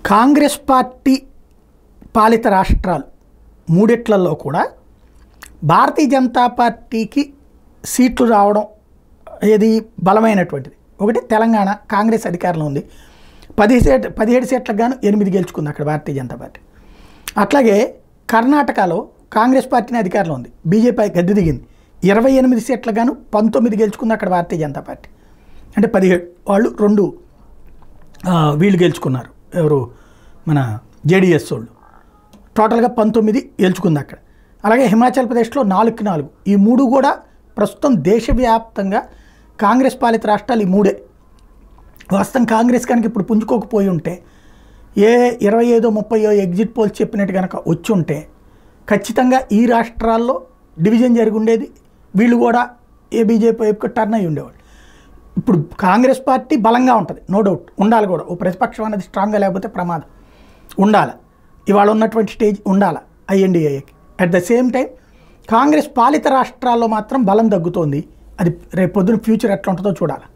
Congress party పాలిత రాష్ట్రాలు మూడిట్లలో కూడా భారతీయ జనతా పార్టీకి సీట్లు రావడం ఏది బలమైనటువంటిది ఒకటి తెలంగాణ కాంగ్రెస్ అధికారంలో ఉంది పది సీట్ పదిహేడు సీట్లకు గాను ఎనిమిది గెలుచుకుంది అక్కడ భారతీయ జనతా పార్టీ అట్లాగే కర్ణాటకలో కాంగ్రెస్ పార్టీని అధికారంలో ఉంది బీజేపీ గద్దె దిగింది ఇరవై ఎనిమిది సీట్లకు గాను పంతొమ్మిది గెలుచుకుంది అక్కడ భారతీయ జనతా పార్టీ అంటే పదిహేడు వాళ్ళు రెండు ఆ, వీళ్ళు గెలుచుకున్నారు ఎవరు మన జేడిఎస్ వాళ్ళు టోటల్గా పంతొమ్మిది గెలుచుకుంది అక్కడ అలాగే హిమాచల్ ప్రదేశ్లో నాలుగుకి నాలుగు ఈ మూడు కూడా ప్రస్తుతం దేశవ్యాప్తంగా కాంగ్రెస్ పాలిత రాష్ట్రాలు ఈ మూడే వాస్తవం కాంగ్రెస్ కనుక ఇప్పుడు పుంజుకోకపోయి ఉంటే ఏ ఇరవై ఐదో ముప్పయో ఎగ్జిట్ పోల్స్ చెప్పినట్టు కనుక వచ్చి ఉంటే ఖచ్చితంగా ఈ రాష్ట్రాల్లో డివిజన్ జరిగి ఉండేది వీళ్ళు కూడా ఏ బీజేపీ వైపుకి టర్న్ అయ్యి ఉండేవాళ్ళు ఇప్పుడు కాంగ్రెస్ పార్టీ బలంగా ఉంటుంది నో డౌట్ ఉండాలి కూడా ఓ ప్రతిపక్షం అనేది స్ట్రాంగ్గా లేకపోతే ప్రమాదం ఉండాలి ఇవాళ ఉన్నటువంటి స్టేజ్ ఉండాలి ఐఎన్డిఏకి at the same time Congress పాలిత రాష్ట్రాల్లో మాత్రం బలం తగ్గుతోంది అది రేపు పొద్దున ఫ్యూచర్ ఎట్లా ఉంటుందో చూడాలి